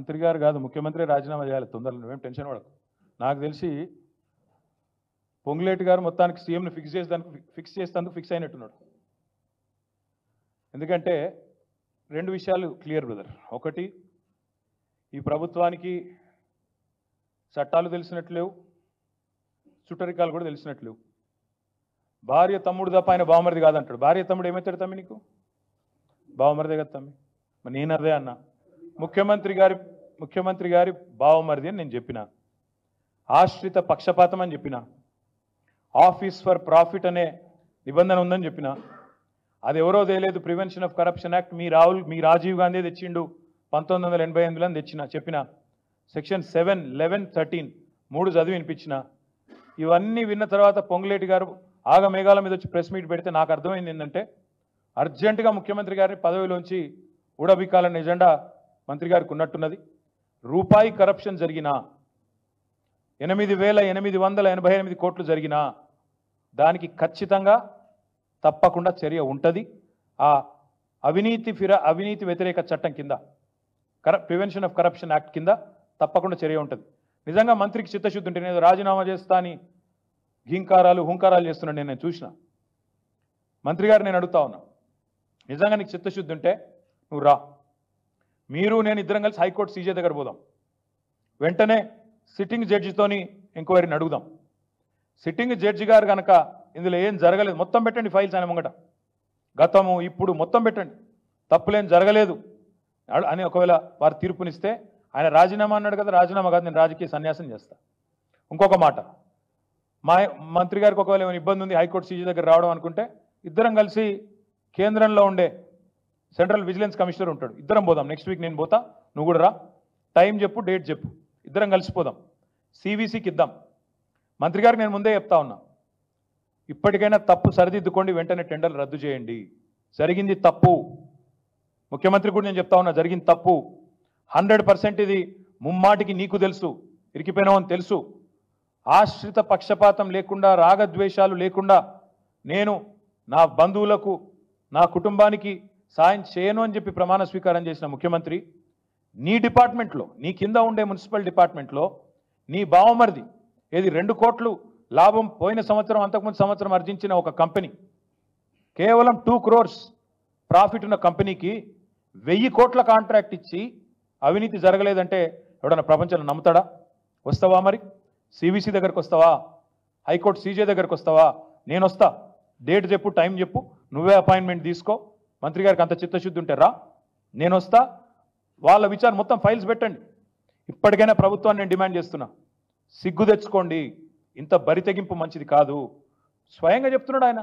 మంత్రి గారు కాదు ముఖ్యమంత్రి రాజీనామా చేయాలి తొందరలో నువ్వేం టెన్షన్ పడకు నాకు తెలిసి పొంగులేటి గారు మొత్తానికి సీఎంని ఫిక్స్ చేసేదానికి ఫిక్స్ చేసేందుకు ఫిక్స్ అయినట్టున్నాడు ఎందుకంటే రెండు విషయాలు క్లియర్ బ్రదర్ ఒకటి ఈ ప్రభుత్వానికి చట్టాలు తెలిసినట్లేవు చుట్టరికాలు కూడా తెలిసినట్లేవు భార్య తమ్ముడు తప్ప ఆయన బావమరిది కాదంటాడు భార్య తమ్ముడు ఏమవుతాడు తమ్మి నీకు బావమరిదే కదా తమ్మి మరి నేను అదే అన్నా ముఖ్యమంత్రి గారి ముఖ్యమంత్రి గారి బావమరిది అని నేను చెప్పిన ఆశ్రిత పక్షపాతం అని చెప్పిన ఆఫీస్ ఫర్ ప్రాఫిట్ అనే నిబంధన ఉందని చెప్పిన అది ఎవరో తెలియదు ప్రివెన్షన్ ఆఫ్ కరప్షన్ యాక్ట్ మీ రాహుల్ మీ రాజీవ్ గాంధీ తెచ్చిండు పంతొమ్మిది వందల ఎనభై ఎనిమిదిలో తెచ్చిన చెప్పిన సెక్షన్ సెవెన్ లెవెన్ థర్టీన్ మూడు చదివి వినిపించిన ఇవన్నీ విన్న తర్వాత పొంగులేటి గారు ఆగ మేఘాల మీద వచ్చి ప్రెస్ మీట్ పెడితే నాకు అర్థమైంది ఏంటంటే అర్జెంటుగా ముఖ్యమంత్రి గారిని పదవిలోంచి ఊడబిక్కాలన్న ఎజెండా మంత్రి గారికి ఉన్నట్టున్నది రూపాయి కరప్షన్ జరిగినా ఎనిమిది వేల ఎనిమిది వందల ఎనభై ఎనిమిది కోట్లు జరిగినా దానికి ఖచ్చితంగా తప్పకుండా చర్య ఉంటుంది ఆ అవినీతి ఫిర అవినీతి వ్యతిరేక చట్టం కింద కర ప్రివెన్షన్ ఆఫ్ కరప్షన్ యాక్ట్ కింద తప్పకుండా చర్య ఉంటుంది నిజంగా మంత్రికి చిత్తశుద్ధి ఉంటే నేను రాజీనామా చేస్తా అని ఘీంకారాలు హుంకారాలు చేస్తున్నాను నేను చూసిన మంత్రి గారు నేను అడుగుతా ఉన్నా నిజంగా నీకు చిత్తశుద్ధి ఉంటే నువ్వు రా మీరు నేను ఇద్దరం కలిసి హైకోర్టు సీజే దగ్గర పోదాం వెంటనే సిట్టింగ్ జడ్జితోని ఎంక్వైరీని అడుగుదాం సిట్టింగ్ జడ్జి గారు కనుక ఇందులో ఏం జరగలేదు మొత్తం పెట్టండి ఫైల్స్ ఆయన ముంగట గతము ఇప్పుడు మొత్తం పెట్టండి తప్పులేం జరగలేదు అడు- అని ఒకవేళ వారు తీర్పునిస్తే ఆయన రాజీనామా అన్నాడు కదా రాజీనామా కాదు నేను రాజకీయ సన్యాసం చేస్తా ఇంకొక మాట మా మంత్రి గారికి ఒకవేళ ఏమైనా ఇబ్బంది ఉంది హైకోర్టు సీజీ దగ్గర రావడం అనుకుంటే ఇద్దరం కలిసి కేంద్రంలో ఉండే సెంట్రల్ విజిలెన్స్ కమిషనర్ ఉంటాడు ఇద్దరం పోదాం నెక్స్ట్ వీక్ నేను పోతా నువ్వు కూడా రా టైం చెప్పు డేట్ చెప్పు ఇద్దరం కలిసిపోదాం సివిసికి ఇద్దాం మంత్రి గారికి నేను ముందే చెప్తా ఉన్నా ఇప్పటికైనా తప్పు సరిదిద్దుకోండి వెంటనే టెండర్లు రద్దు చేయండి జరిగింది తప్పు ముఖ్యమంత్రి కూడా నేను చెప్తా ఉన్నా జరిగింది తప్పు హండ్రెడ్ పర్సెంట్ ఇది ముమ్మాటికి నీకు తెలుసు ఇరికిపోయినావు అని తెలుసు ఆశ్రిత పక్షపాతం లేకుండా రాగద్వేషాలు లేకుండా నేను నా బంధువులకు నా కుటుంబానికి సాయం చేయను అని చెప్పి ప్రమాణ స్వీకారం చేసిన ముఖ్యమంత్రి నీ డిపార్ట్మెంట్లో నీ కింద ఉండే మున్సిపల్ డిపార్ట్మెంట్లో నీ బావమరిది ఏది రెండు కోట్లు లాభం పోయిన సంవత్సరం అంతకుముందు సంవత్సరం ఆర్జించిన ఒక కంపెనీ కేవలం టూ క్రోర్స్ ప్రాఫిట్ ఉన్న కంపెనీకి వెయ్యి కోట్ల కాంట్రాక్ట్ ఇచ్చి అవినీతి జరగలేదంటే ఎవడన్నా ప్రపంచంలో నమ్ముతాడా వస్తావా మరి సివిసి దగ్గరకు వస్తావా హైకోర్టు సీజే దగ్గరకు వస్తావా నేను వస్తా డేట్ చెప్పు టైం చెప్పు నువ్వే అపాయింట్మెంట్ తీసుకో మంత్రి గారికి అంత చిత్తశుద్ధి ఉంటే రా నేను వస్తా వాళ్ళ విచారణ మొత్తం ఫైల్స్ పెట్టండి ఇప్పటికైనా ప్రభుత్వాన్ని నేను డిమాండ్ చేస్తున్నా సిగ్గు తెచ్చుకోండి ఇంత బరి తెగింపు మంచిది కాదు స్వయంగా చెప్తున్నాడు ఆయన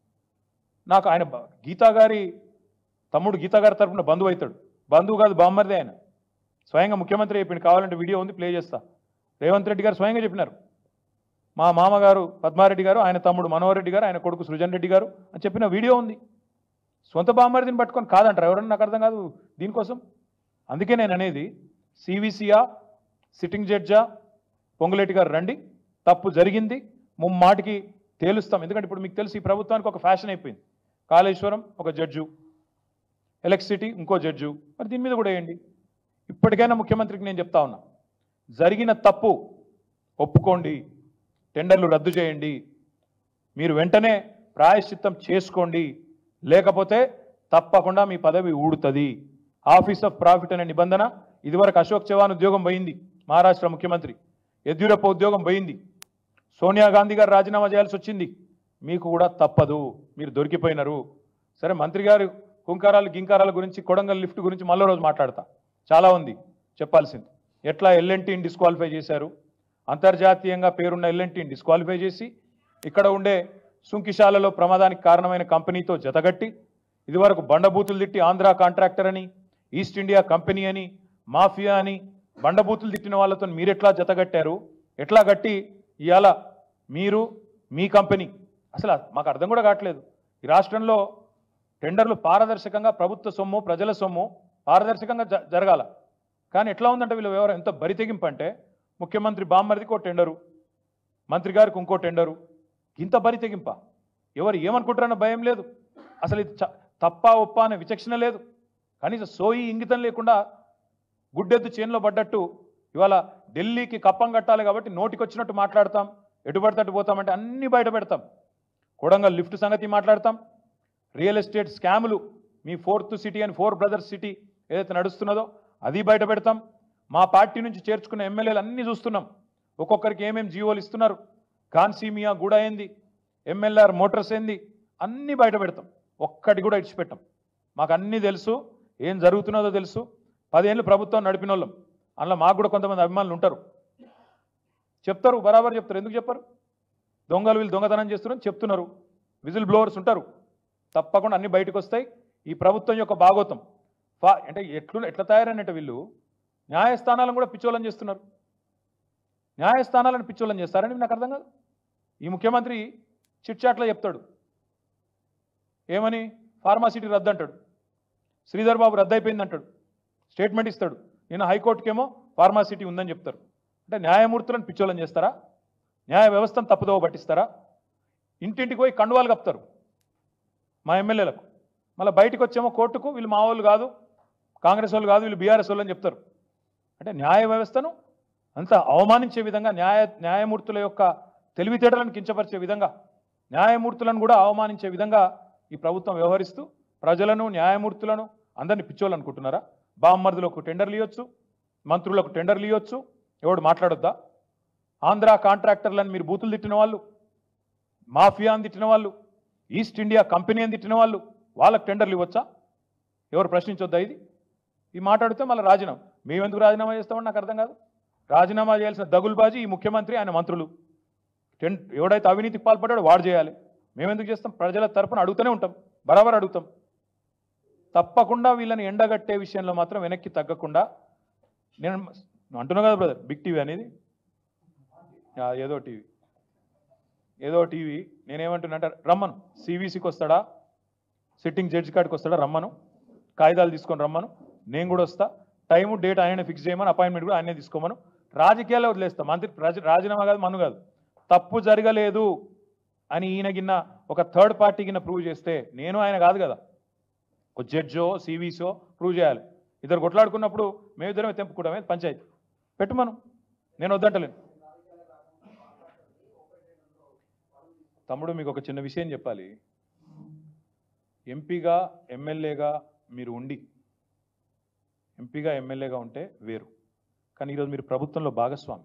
నాకు ఆయన బ- గీతా గారి తమ్ముడు గీతా గారి తరపున బంధువు అవుతాడు బంధువు కాదు బామ్మరిదే ఆయన స్వయంగా ముఖ్యమంత్రి చెప్పిండు కావాలంటే వీడియో ఉంది ప్లే చేస్తా రేవంత్ రెడ్డి గారు స్వయంగా చెప్పినారు మా మామగారు పద్మారెడ్డి గారు ఆయన తమ్ముడు మనోహర్ రెడ్డి గారు ఆయన కొడుకు సృజన్ రెడ్డి గారు అని చెప్పిన వీడియో ఉంది సొంత బామ్మరిదిని పట్టుకొని కాదంటారు ఎవరన్నా నాకు అర్థం కాదు దీనికోసం అందుకే నేను అనేది సివిసియా సిట్టింగ్ జడ్జా పొంగులేటి గారు రండి తప్పు జరిగింది ముమ్మాటికి తేలుస్తాం ఎందుకంటే ఇప్పుడు మీకు తెలుసు ఈ ప్రభుత్వానికి ఒక ఫ్యాషన్ అయిపోయింది కాళేశ్వరం ఒక జడ్జు ఎలక్ట్రిసిటీ ఇంకో జడ్జు మరి దీని మీద కూడా వేయండి ఇప్పటికైనా ముఖ్యమంత్రికి నేను చెప్తా ఉన్నా జరిగిన తప్పు ఒప్పుకోండి టెండర్లు రద్దు చేయండి మీరు వెంటనే ప్రాయశ్చిత్తం చేసుకోండి లేకపోతే తప్పకుండా మీ పదవి ఊడుతుంది ఆఫీస్ ఆఫ్ ప్రాఫిట్ అనే నిబంధన ఇదివరకు అశోక్ చవాన్ ఉద్యోగం పోయింది మహారాష్ట్ర ముఖ్యమంత్రి యడ్యూరప్ప ఉద్యోగం పోయింది సోనియా గాంధీ గారు రాజీనామా చేయాల్సి వచ్చింది మీకు కూడా తప్పదు మీరు దొరికిపోయినారు సరే మంత్రి గారు హుంకారాలు గింకారాల గురించి కొడంగల్ లిఫ్ట్ గురించి మళ్ళీ రోజు మాట్లాడతా చాలా ఉంది చెప్పాల్సింది ఎట్లా ఎల్ఎన్టీని డిస్క్వాలిఫై చేశారు అంతర్జాతీయంగా పేరున్న ఎల్ఎన్టీని డిస్క్వాలిఫై చేసి ఇక్కడ ఉండే సుంకిశాలలో ప్రమాదానికి కారణమైన కంపెనీతో జతగట్టి ఇదివరకు బండబూతులు తిట్టి ఆంధ్ర కాంట్రాక్టర్ అని ఈస్ట్ ఇండియా కంపెనీ అని మాఫియా అని బండబూతులు తిట్టిన వాళ్ళతో మీరెట్లా జతగట్టారు ఎట్లా గట్టి ఇవాళ మీరు మీ కంపెనీ అసలు మాకు అర్థం కూడా కావట్లేదు ఈ రాష్ట్రంలో టెండర్లు పారదర్శకంగా ప్రభుత్వ సొమ్ము ప్రజల సొమ్ము పారదర్శకంగా జ- జరగాల కానీ ఎట్లా ఉందంటే వీళ్ళు వ్యవహారం ఎంత బరితెగింపు అంటే ముఖ్యమంత్రి బామ్మరిదికి ఒక టెండరు మంత్రి గారికి ఇంకో టెండరు ఇంత బరితెగింప ఎవరు ఏమనుకుంటారన్న భయం లేదు అసలు ఇది చ- తప్ప ఒప్ప అనే విచక్షణ లేదు కనీసం సోయి ఇంగితం లేకుండా గుడ్డెద్దు చేనులో పడ్డట్టు ఇవాళ ఢిల్లీకి కప్పం కట్టాలి కాబట్టి నోటికొచ్చినట్టు మాట్లాడతాం ఎటు పడితే అటు పోతామంటే అన్ని బయట పెడతాం కొడంగల్ లిఫ్ట్ సంగతి మాట్లాడతాం రియల్ ఎస్టేట్ స్కాములు మీ ఫోర్త్ సిటీ అని ఫోర్ బ్రదర్స్ సిటీ ఏదైతే నడుస్తున్నదో అది బయట పెడతాం మా పార్టీ నుంచి చేర్చుకున్న ఎమ్మెల్యేలు అన్నీ చూస్తున్నాం ఒక్కొక్కరికి ఏమేమి జీవోలు ఇస్తున్నారు కాన్సీమియా కూడా ఏంది ఎంఎల్ఆర్ మోటార్స్ ఏంది అన్నీ బయట పెడతాం ఒక్కటి కూడా ఇడిచిపెట్టాం మాకు అన్నీ తెలుసు ఏం జరుగుతున్నదో తెలుసు పదేళ్ళు ప్రభుత్వం నడిపిన వాళ్ళం అందులో మాకు కూడా కొంతమంది అభిమానులు ఉంటారు చెప్తారు బరాబర్ చెప్తారు ఎందుకు చెప్పరు దొంగలు వీళ్ళు దొంగతనం చేస్తున్నారని చెప్తున్నారు విజిల్ బ్లోవర్స్ ఉంటారు తప్పకుండా అన్ని బయటకు వస్తాయి ఈ ప్రభుత్వం యొక్క భాగోతం ఫా అంటే ఎట్లు ఎట్లా తయారైనట్టు వీళ్ళు న్యాయస్థానాలను కూడా పిచ్చోళం చేస్తున్నారు న్యాయస్థానాలను పిచ్చోళం చేస్తారని నాకు అర్థం కాదు ఈ ముఖ్యమంత్రి చిట్చాట్లో చెప్తాడు ఏమని ఫార్మాసిటీ రద్దు అంటాడు శ్రీధర్ బాబు రద్దు అయిపోయింది అంటాడు స్టేట్మెంట్ ఇస్తాడు నేను హైకోర్టుకేమో ఫార్మాసిటీ ఉందని చెప్తారు అంటే న్యాయమూర్తులను పిచ్చోళం చేస్తారా న్యాయ వ్యవస్థను తప్పుదోవ పట్టిస్తారా ఇంటింటికి పోయి కండువాలు కప్తారు మా ఎమ్మెల్యేలకు మళ్ళీ బయటకు వచ్చేమో కోర్టుకు వీళ్ళు మా వాళ్ళు కాదు కాంగ్రెస్ వాళ్ళు కాదు వీళ్ళు బీఆర్ఎస్ వాళ్ళు అని చెప్తారు అంటే న్యాయ వ్యవస్థను అంత అవమానించే విధంగా న్యాయ న్యాయమూర్తుల యొక్క తెలివితేటలను కించపరిచే విధంగా న్యాయమూర్తులను కూడా అవమానించే విధంగా ఈ ప్రభుత్వం వ్యవహరిస్తూ ప్రజలను న్యాయమూర్తులను అందరినీ పిచ్చోళ్ళు అనుకుంటున్నారా బామ్మర్దులకు టెండర్లు ఇవ్వచ్చు మంత్రులకు టెండర్లు ఇవ్వచ్చు ఎవడు మాట్లాడొద్దా ఆంధ్ర కాంట్రాక్టర్లను మీరు బూతులు తిట్టిన వాళ్ళు మాఫియా అని తిట్టిన వాళ్ళు ఈస్ట్ ఇండియా కంపెనీ అని తిట్టిన వాళ్ళు వాళ్ళకి టెండర్లు ఇవ్వచ్చా ఎవరు ప్రశ్నించొద్దా ఇది ఈ మాట్లాడితే మళ్ళీ రాజీనామా మేమెందుకు రాజీనామా చేస్తామని నాకు అర్థం కాదు రాజీనామా చేయాల్సిన దగులుబాజీ ఈ ముఖ్యమంత్రి ఆయన మంత్రులు టెన్ ఎవడైతే అవినీతికి పాల్పడ్డాడో వాడు చేయాలి మేమెందుకు చేస్తాం ప్రజల తరపున అడుగుతూనే ఉంటాం బరాబర్ అడుగుతాం తప్పకుండా వీళ్ళని ఎండగట్టే విషయంలో మాత్రం వెనక్కి తగ్గకుండా నేను అంటున్నా కదా బ్రదర్ బిగ్ టీవీ అనేది ఆ, ఏదో టీవీ ఏదో టీవీ నేనేమంటున్నా అంటే రమ్మను సివిసికి వస్తాడా సిట్టింగ్ జడ్జి కాడికి వస్తాడా రమ్మను కాగితాలు తీసుకొని రమ్మను నేను కూడా వస్తా టైము డేట్ ఆయన ఫిక్స్ చేయమని అపాయింట్మెంట్ కూడా ఆయనే తీసుకోమను రాజకీయాల్లో వదిలేస్తా మంత్రి రాజ- రాజీనామా కాదు మను కాదు తప్పు జరగలేదు అని ఈయన గిన్న ఒక థర్డ్ పార్టీ గిన్న ప్రూవ్ చేస్తే నేను ఆయన కాదు కదా ఒక జడ్జో సివిసో ప్రూవ్ చేయాలి ఇద్దరు కొట్లాడుకున్నప్పుడు మేమిద్దరమే తెంపుకుంటామే పంచాయతీ పెట్టుమను నేను వద్దంటలేను తమ్ముడు మీకు ఒక చిన్న విషయం చెప్పాలి ఎంపీగా ఎమ్మెల్యేగా మీరు ఉండి ఎంపీగా ఎమ్మెల్యేగా ఉంటే వేరు కానీ ఈరోజు మీరు ప్రభుత్వంలో భాగస్వామి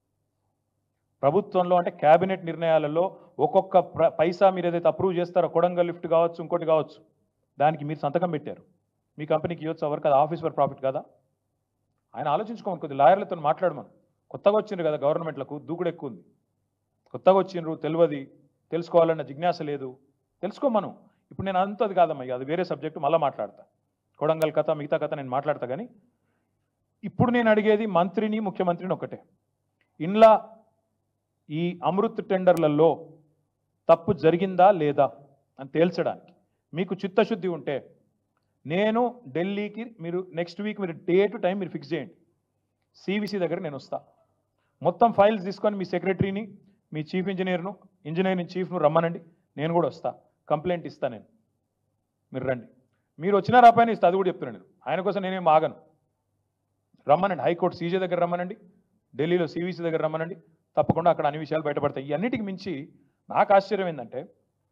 ప్రభుత్వంలో అంటే కేబినెట్ నిర్ణయాలలో ఒక్కొక్క ప్ర- పైసా మీరు ఏదైతే అప్రూవ్ చేస్తారో కొడంగల్ లిఫ్ట్ కావచ్చు ఇంకోటి కావచ్చు దానికి మీరు సంతకం పెట్టారు మీ కంపెనీకి ఇవ్వచ్చు ఎవరికి అది ఆఫీస్ ఫర్ ప్రాఫిట్ కదా ఆయన ఆలోచించుకోమని కొద్ది లాయర్లతో మాట్లాడమను కొత్తగా వచ్చిండ్రు కదా గవర్నమెంట్లకు దూకుడు ఎక్కువ ఉంది కొత్తగా వచ్చిండ్రు తెలియదు తెలుసుకోవాలన్న జిజ్ఞాస లేదు తెలుసుకోమను ఇప్పుడు నేను అంత అది కాదమ్మా ఇక అది వేరే సబ్జెక్టు మళ్ళీ మాట్లాడతా కొడంగల్ కథ మిగతా కథ నేను మాట్లాడతా కానీ ఇప్పుడు నేను అడిగేది మంత్రిని ముఖ్యమంత్రిని ఒకటే ఇండ్లా ఈ అమృత్ టెండర్లలో తప్పు జరిగిందా లేదా అని తేల్చడానికి మీకు చిత్తశుద్ధి ఉంటే నేను ఢిల్లీకి మీరు నెక్స్ట్ వీక్ మీరు డేట్ టైం మీరు ఫిక్స్ చేయండి సివిసి దగ్గర నేను వస్తా మొత్తం ఫైల్స్ తీసుకొని మీ సెక్రటరీని మీ చీఫ్ ఇంజనీర్ను ఇంజనీరింగ్ చీఫ్ను రమ్మనండి నేను కూడా వస్తా కంప్లైంట్ ఇస్తా నేను మీరు రండి మీరు వచ్చినా రాపాయని ఇస్తా అది కూడా చెప్తున్నాను నేను ఆయన కోసం నేనేం ఆగను రమ్మనండి హైకోర్టు సీజే దగ్గర రమ్మనండి ఢిల్లీలో సివిసి దగ్గర రమ్మనండి తప్పకుండా అక్కడ అన్ని విషయాలు బయటపడతాయి ఈ అన్నిటికి మించి నాకు ఆశ్చర్యం ఏంటంటే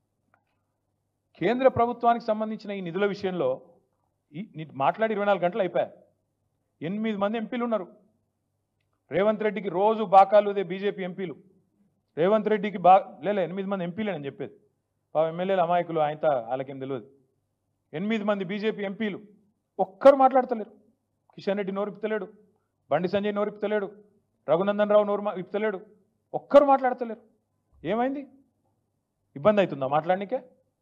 కేంద్ర ప్రభుత్వానికి సంబంధించిన ఈ నిధుల విషయంలో ఈ నీ- మాట్లాడి ఇరవై నాలుగు గంటలు అయిపోయాయి ఎనిమిది మంది ఎంపీలు ఉన్నారు రేవంత్ రెడ్డికి రోజు బాకాలు ఇదే బీజేపీ ఎంపీలు రేవంత్ రెడ్డికి బా లేలే ఎనిమిది మంది ఎంపీలే నేను చెప్పేది పాప ఎమ్మెల్యేలు అమాయకులు ఆయన వాళ్ళకేం తెలియదు ఎనిమిది మంది బీజేపీ ఎంపీలు ఒక్కరు మాట్లాడతలేరు కిషన్ రెడ్డి నోరు ఇప్పుతలేడు బండి సంజయ్ నోరు ఇప్పుతలేడు రఘునందన్ రావు నోరు మా- ఇప్పుతలేడు ఒక్కరు మాట్లాడతలేరు ఏమైంది ఇబ్బంది అవుతుందా మాట్లాడనికే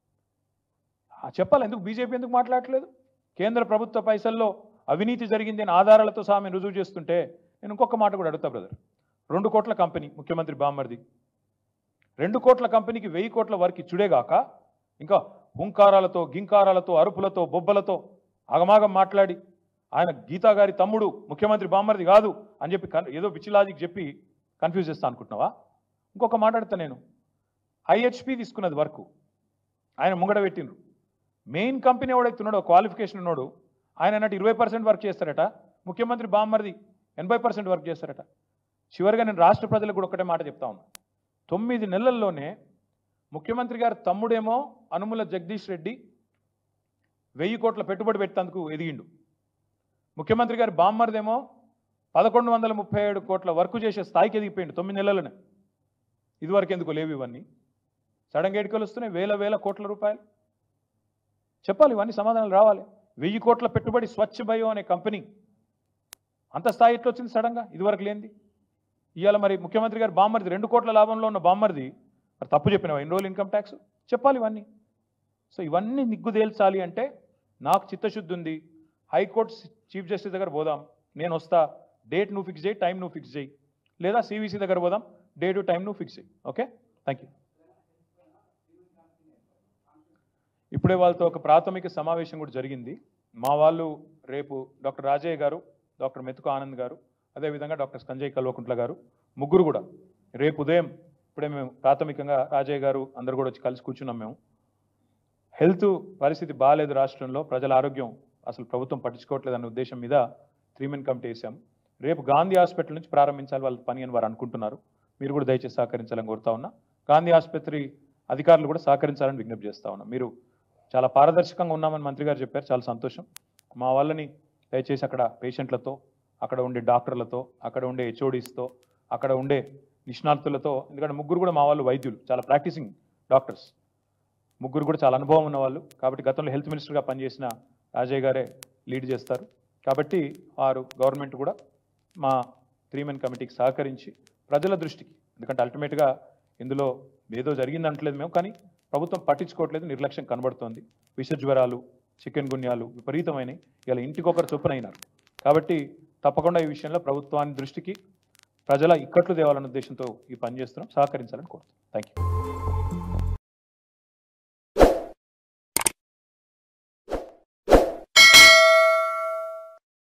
ఆ, చెప్పాలి ఎందుకు బీజేపీ ఎందుకు మాట్లాడట్లేదు కేంద్ర ప్రభుత్వ పైసల్లో అవినీతి జరిగింది అని ఆధారాలతో సహా మేము రుజువు చేస్తుంటే నేను ఇంకొక మాట కూడా అడుగుతా బ్రదర్ రెండు కోట్ల కంపెనీ ముఖ్యమంత్రి బామ్మర్ది రెండు కోట్ల కంపెనీకి వెయ్యి కోట్ల వరకు ఇచ్చుడేగాక ఇంకా హుంకారాలతో గింకారాలతో అరుపులతో బొబ్బలతో ఆగమాగం మాట్లాడి ఆయన గీతా గారి తమ్ముడు ముఖ్యమంత్రి బామ్మర్ది కాదు అని చెప్పి కన్- ఏదో పిచ్చి లాజిక్ చెప్పి కన్ఫ్యూజ్ చేస్తా అనుకుంటున్నావా ఇంకొక మాట్లాడతా నేను ఐహెచ్పి తీసుకున్నది వర్క్ ఆయన ముంగడ పెట్టిండ్రు మెయిన్ కంపెనీ ఎవడైతే ఉన్నాడో క్వాలిఫికేషన్ ఉన్నాడు ఆయన అన్నట్టు ఇరవై పర్సెంట్ వర్క్ చేస్తారట ముఖ్యమంత్రి బామ్మర్ది ఎనభై పర్సెంట్ వర్క్ చేస్తారట చివరిగా నేను రాష్ట్ర ప్రజలకు కూడా ఒకటే మాట చెప్తా ఉన్నా తొమ్మిది నెలల్లోనే ముఖ్యమంత్రి గారు తమ్ముడేమో అనుముల జగదీష్ రెడ్డి వెయ్యి కోట్ల పెట్టుబడి పెట్టేందుకు ఎదిగిండు ముఖ్యమంత్రి గారి బామ్మర్దేమో పదకొండు వందల ముప్పై ఏడు కోట్ల వర్క్ చేసే స్థాయికి ఎదిగిపోయిండు తొమ్మిది నెలలనే ఇదివరకు ఎందుకు లేవు ఇవన్నీ సడన్గా ఎటుకలు వస్తున్నాయి వేల వేల కోట్ల రూపాయలు చెప్పాలి ఇవన్నీ సమాధానాలు రావాలి వెయ్యి కోట్ల పెట్టుబడి స్వచ్ఛ బయో అనే కంపెనీ అంత స్థాయి ఎట్లా వచ్చింది సడన్గా ఇదివరకు లేనిది ఇవాళ మరి ముఖ్యమంత్రి గారు బామ్మర్ది రెండు కోట్ల లాభంలో ఉన్న బామ్మర్ది మరి తప్పు చెప్పినావా ఎన్ని రోజులు ఇన్కమ్ ట్యాక్స్ చెప్పాలి ఇవన్నీ సో ఇవన్నీ నిగ్గు తేల్చాలి అంటే నాకు చిత్తశుద్ధి ఉంది హైకోర్టు చీఫ్ జస్టిస్ దగ్గర పోదాం నేను వస్తా డేట్ నువ్వు ఫిక్స్ చేయి టైం నువ్వు ఫిక్స్ చేయి లేదా సివిసి దగ్గర పోదాం డేటు టైం నువ్వు ఫిక్స్ చేయి ఓకే థ్యాంక్ యూ ఇప్పుడే వాళ్ళతో ఒక ప్రాథమిక సమావేశం కూడా జరిగింది మా వాళ్ళు రేపు డాక్టర్ రాజయ్య గారు డాక్టర్ మెతుకు ఆనంద్ గారు అదేవిధంగా డాక్టర్ సంజయ్ కల్వకుంట్ల గారు ముగ్గురు కూడా రేపు ఉదయం ఇప్పుడే మేము ప్రాథమికంగా రాజయ్య గారు అందరు కూడా వచ్చి కలిసి కూర్చున్నాం మేము హెల్త్ పరిస్థితి బాగాలేదు రాష్ట్రంలో ప్రజల ఆరోగ్యం అసలు ప్రభుత్వం పట్టించుకోవట్లేదు అనే ఉద్దేశం మీద త్రీ మెన్ కమిటీ వేసాం రేపు గాంధీ హాస్పిటల్ నుంచి ప్రారంభించాలి వాళ్ళ పని అని వారు అనుకుంటున్నారు మీరు కూడా దయచేసి సహకరించాలని కోరుతా ఉన్నా గాంధీ ఆసుపత్రి అధికారులు కూడా సహకరించాలని విజ్ఞప్తి చేస్తా ఉన్నా మీరు చాలా పారదర్శకంగా ఉన్నామని మంత్రి గారు చెప్పారు చాలా సంతోషం మా వాళ్ళని దయచేసి అక్కడ పేషెంట్లతో అక్కడ ఉండే డాక్టర్లతో అక్కడ ఉండే హెచ్ఓడీస్తో అక్కడ ఉండే నిష్ణాతులతో ఎందుకంటే ముగ్గురు కూడా మా వాళ్ళు వైద్యులు చాలా ప్రాక్టీసింగ్ డాక్టర్స్ ముగ్గురు కూడా చాలా అనుభవం ఉన్న వాళ్ళు కాబట్టి గతంలో హెల్త్ మినిస్టర్గా పనిచేసిన రాజయ్య గారే లీడ్ చేస్తారు కాబట్టి వారు గవర్నమెంట్ కూడా మా త్రీ మెన్ కమిటీకి సహకరించి ప్రజల దృష్టికి ఎందుకంటే అల్టిమేట్గా ఇందులో ఏదో జరిగింది అంటలేదు మేము కానీ ప్రభుత్వం పట్టించుకోవట్లేదు నిర్లక్ష్యం కనబడుతోంది విష జ్వరాలు చికెన్ గున్యాలు విపరీతమైనవి ఇలా ఇంటికొకరు చొప్పున అయినారు కాబట్టి తప్పకుండా ఈ విషయంలో ప్రభుత్వాన్ని దృష్టికి ప్రజల ఇక్కట్లు తేవాలన్న ఉద్దేశంతో ఈ పని చేస్తున్నాం సహకరించాలని కోరుతున్నాం థ్యాంక్ యూ